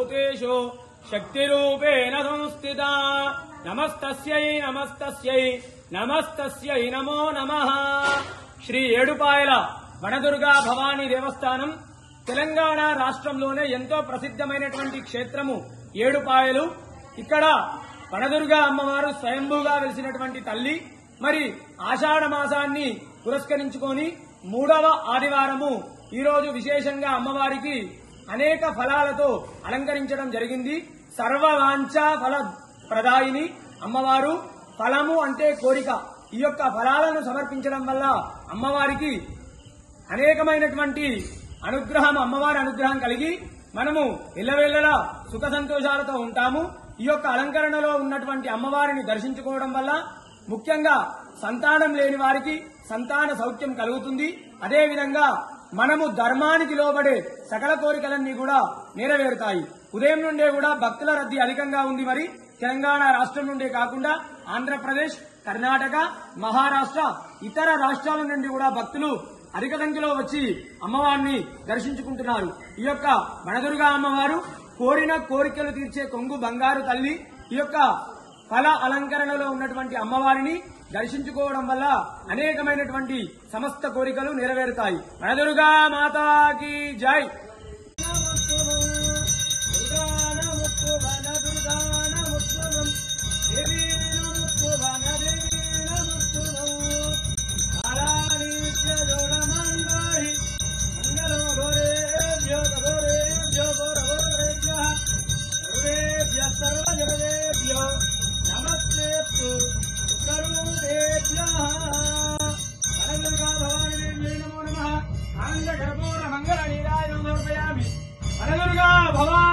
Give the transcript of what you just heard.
సర్వభూతేషు శక్తిరూపేణ సంస్థిత నమస్తస్యై నమస్తస్యై నమస్తస్యై నమో నమః శ్రీ ఏడుపాయల వనదుర్గా భవానీ దేవస్థానం తెలంగాణ రాష్ట్రంలోనే ఎంతో ప్రసిద్ధమైనటువంటి క్షేత్రము ఏడుపాయలు ఇక్కడ వనదుర్గా అమ్మవారు స్వయంభూగా వెలిసినటువంటి తల్లి మరి ఆషాఢ మాసాన్ని పురస్కరించుకొని మూడవ ఆదివారము ఈ రోజు విశేషంగా అమ్మవారికి అనేక ఫలాలతో అలంకరించడం జరిగింది సర్వవాంఛ ఫల ప్రదాయిని అమ్మవారు ఫలము అంటే కోరిక ఈ యొక్క ఫలాలను సమర్పించడం వల్ల అమ్మవారికి అనేకమైనటువంటి అనుగ్రహం అమ్మవారి అనుగ్రహం కలిగి మనము ఇళ్లవేళ్లలా సుఖ సంతోషాలతో ఉంటాము ఈ యొక్క అలంకరణలో ఉన్నటువంటి అమ్మవారిని దర్శించుకోవడం వల్ల ముఖ్యంగా సంతానం లేని వారికి సంతాన సౌఖ్యం కలుగుతుంది అదే విధంగా మనము ధర్మానికి లోబడే సకల కోరికలన్నీ కూడా నెరవేరుతాయి ఉదయం నుండే కూడా భక్తుల రద్దీ అధికంగా ఉంది మరి తెలంగాణ రాష్ట్రం నుండే కాకుండా ఆంధ్రప్రదేశ్ కర్ణాటక మహారాష్ట్ర ఇతర రాష్ట్రాల నుండి కూడా భక్తులు అధిక సంఖ్యలో వచ్చి అమ్మవారిని దర్శించుకుంటున్నారు ఈ యొక్క వనదుర్గా అమ్మవారు కోరిన కోరికలు తీర్చే కొంగు బంగారు తల్లి ఈ యొక్క ఫల అలంకరణలో ఉన్నటువంటి అమ్మవారిని దర్శించుకోవడం వల్ల అనేకమైనటువంటి సమస్త కోరికలు నెరవేరుతాయి వనదుర్గా మాతాకి జై మంగళ భవాని